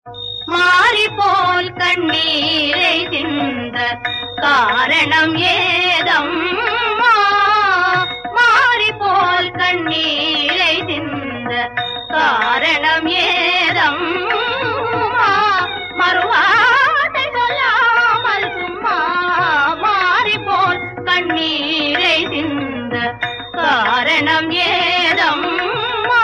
மாறி போல் கண்ணீரை சிந்த காரணம் ஏதம்மா மாறி போல் கண்ணீரை சிந்த காரணம் ஏதம்மா மறுவாதை சொல்லாமல் சும்மா மாறி போல் கண்ணீரை சிந்த காரணம் ஏதம்மா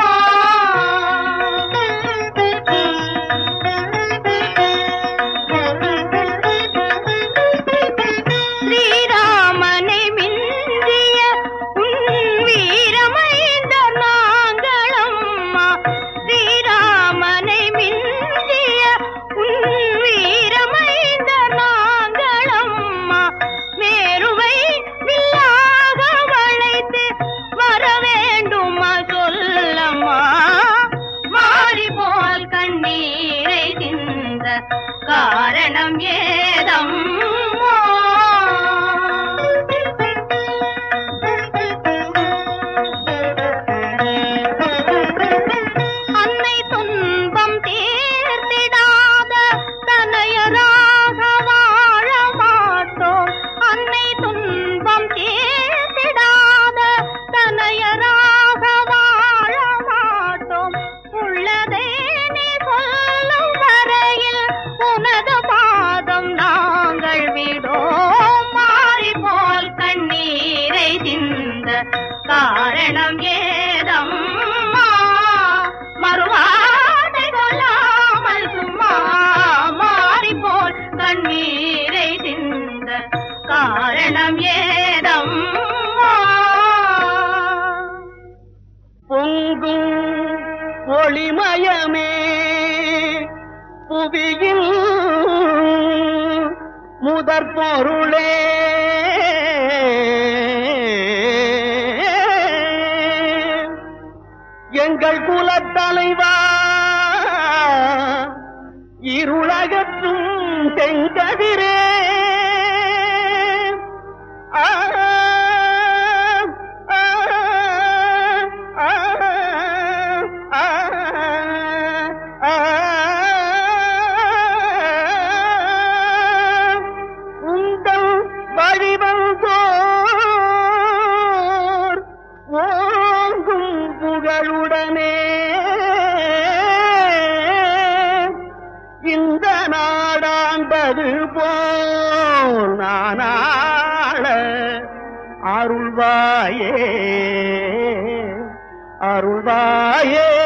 ஸ்ரீராமனை மிஞ்சிய உன் வீரமைந்த நாங்களம்மா ஸ்ரீராமனை மிஞ்சிய உன் வீரமைந்த நாங்களம்மா மேருவை வில்லாக வளைத்து வர வேண்டுமா சொல்லம்மா மாறி போல் கண்ணீரை சிந்த காரணம் ஏதம்மா அன்னை துன்பம் தீர்த்திடாத தனையராக வாழ மாட்டோம் அன்னை துன்பம் தீர்த்திடாத தனையராக வாழ மாட்டோம் உள்ளதை நீ சொல்லும் வரையில் உனது பாதம் நாங்கள் விடோம் மாறி போல் கண்ணீரை சிந்த காரணம் ஏதம்மா மறுவாதை கொள்ளாமல் சும்மா மாறி போல் கண்ணீரை சிந்த காரணம் ஏதம்மா பொங்கும் ஒளிமயமே புவியில் முதற் பொருளே எங்கள் குலத்தலைவா இருளகற்றும் செங்கதிரே ஆ ஆ ஆ ஆ ஆ உங்கள் வழிவந்தோர் ஓங்கும் புகழுடனே இந்த நாடாண்டது போல் நானாள அருள்வாயே அருள்வாயே